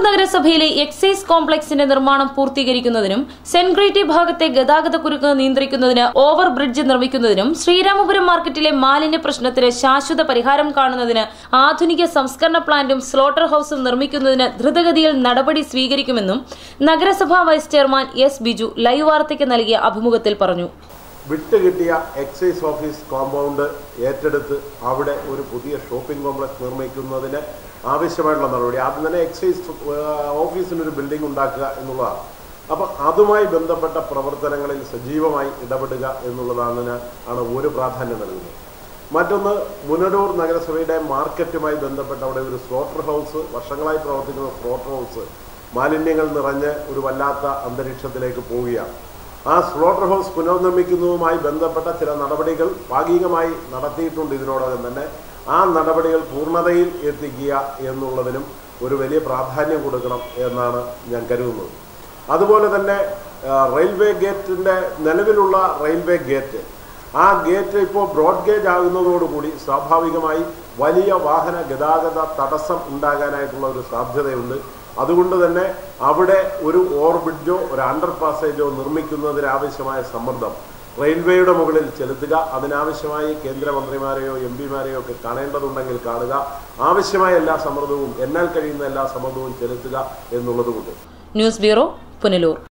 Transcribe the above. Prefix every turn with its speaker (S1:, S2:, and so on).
S1: നഗരസഭയിലെ എക്സൈസ് കോംപ്ലക്സിന്റെ നിർമ്മാണം പൂർത്തീകരിക്കുന്നതിനും സെന്റ് ഗ്രേറ്റി ഭാഗത്തെ ഗതാഗത കുരുക്ക് നിയന്ത്രിക്കുന്നതിന് ഓവർ ബ്രിഡ്ജ് നിർമ്മിക്കുന്നതിനും ശ്രീരാമപുരം മാർക്കറ്റിലെ മാലിന്യ പ്രശ്നത്തിന് ശാശ്വത പരിഹാരം കാണുന്നതിന് ആധുനിക സംസ്കരണ പ്ലാന്റും സ്ലോട്ടർ ഹൌസും നിർമ്മിക്കുന്നതിന് ദ്രുതഗതിയിൽ നടപടി സ്വീകരിക്കുമെന്നും നഗരസഭാ vice chairman S Biju live വാർത്തയ്ക്ക് നൽകിയ അഭിമുഖത്തിൽ പറഞ്ഞു
S2: വിട്ടുകിട്ടിയ എക്സൈസ് ഓഫീസ് കോമ്പൗണ്ട് ഏറ്റെടുത്ത് അവിടെ ഒരു പുതിയ ഷോപ്പിംഗ് കോംപ്ലക്സ് നിർമ്മിക്കുന്നതിന് ആവശ്യമായിട്ടുള്ള നടപടി ആദ്യം തന്നെ എക്സൈസ് ഓഫീസിനൊരു ബിൽഡിംഗ് ഉണ്ടാക്കുക എന്നുള്ളതാണ് അപ്പം അതുമായി ബന്ധപ്പെട്ട പ്രവർത്തനങ്ങളിൽ സജീവമായി ഇടപെടുക എന്നുള്ളതാണ് ആണ് ഒരു പ്രാധാന്യം നൽകുന്നത് മറ്റൊന്ന് മുനടൂർ നഗരസഭയുടെ മാർക്കറ്റുമായി ബന്ധപ്പെട്ട അവിടെ ഒരു സ്ലോട്ടർ ഹൗസ് വർഷങ്ങളായി പ്രവർത്തിക്കുന്ന സ്ലോട്ടർ ഹൗസ് മാലിന്യങ്ങൾ നിറഞ്ഞ് ഒരു വല്ലാത്ത അന്തരീക്ഷത്തിലേക്ക് പോവുകയാണ് ആ സ്ലോട്ടർ ഹൗസ് പുനർനിർമ്മിക്കുന്നതുമായി ബന്ധപ്പെട്ട ചില നടപടികൾ ഭാഗികമായി നടത്തിയിട്ടുണ്ട് ഇതിനോടകം തന്നെ ആ നടപടികൾ പൂർണ്ണതയിൽ എത്തിക്കുക എന്നുള്ളതിനും ഒരു വലിയ പ്രാധാന്യം കൊടുക്കണം എന്നാണ് ഞാൻ കരുതുന്നത് അതുപോലെ തന്നെ ആ, റെയിൽവേ ഗേറ്റിൻ്റെ നിലവിലുള്ള റെയിൽവേ ഗേറ്റ് ആ ഗേറ്റ് ഇപ്പോൾ ബ്രോഡ് ഗേജ് ആകുന്നതോടുകൂടി സ്വാഭാവികമായി വലിയ വാഹന ഗതാഗത തടസ്സം ഉണ്ടാകാനായിട്ടുള്ള ഒരു സാധ്യതയുണ്ട് അതുകൊണ്ട് തന്നെ അവിടെ ഒരു ഓവർബ്രിഡ്ജോ ഒരു അണ്ടർ പാസേജോ നിർമ്മിക്കുന്നതിനാവശ്യമായ സമ്മർദ്ദം റെയിൽവേയുടെ മുകളിൽ ചെലുത്തുക അതിനാവശ്യമായി കേന്ദ്രമന്ത്രിമാരെയോ എം പിമാരെയോ ഒക്കെ കാണേണ്ടതുണ്ടെങ്കിൽ കാണുക ആവശ്യമായ എല്ലാ സമ്മർദ്ദവും എന്നാൽ കഴിയുന്ന എല്ലാ സമ്മർദ്ദവും ചെലുത്തുക എന്നുള്ളതുകൊണ്ട്
S1: ന്യൂസ് ബ്യൂറോ പുനലൂർ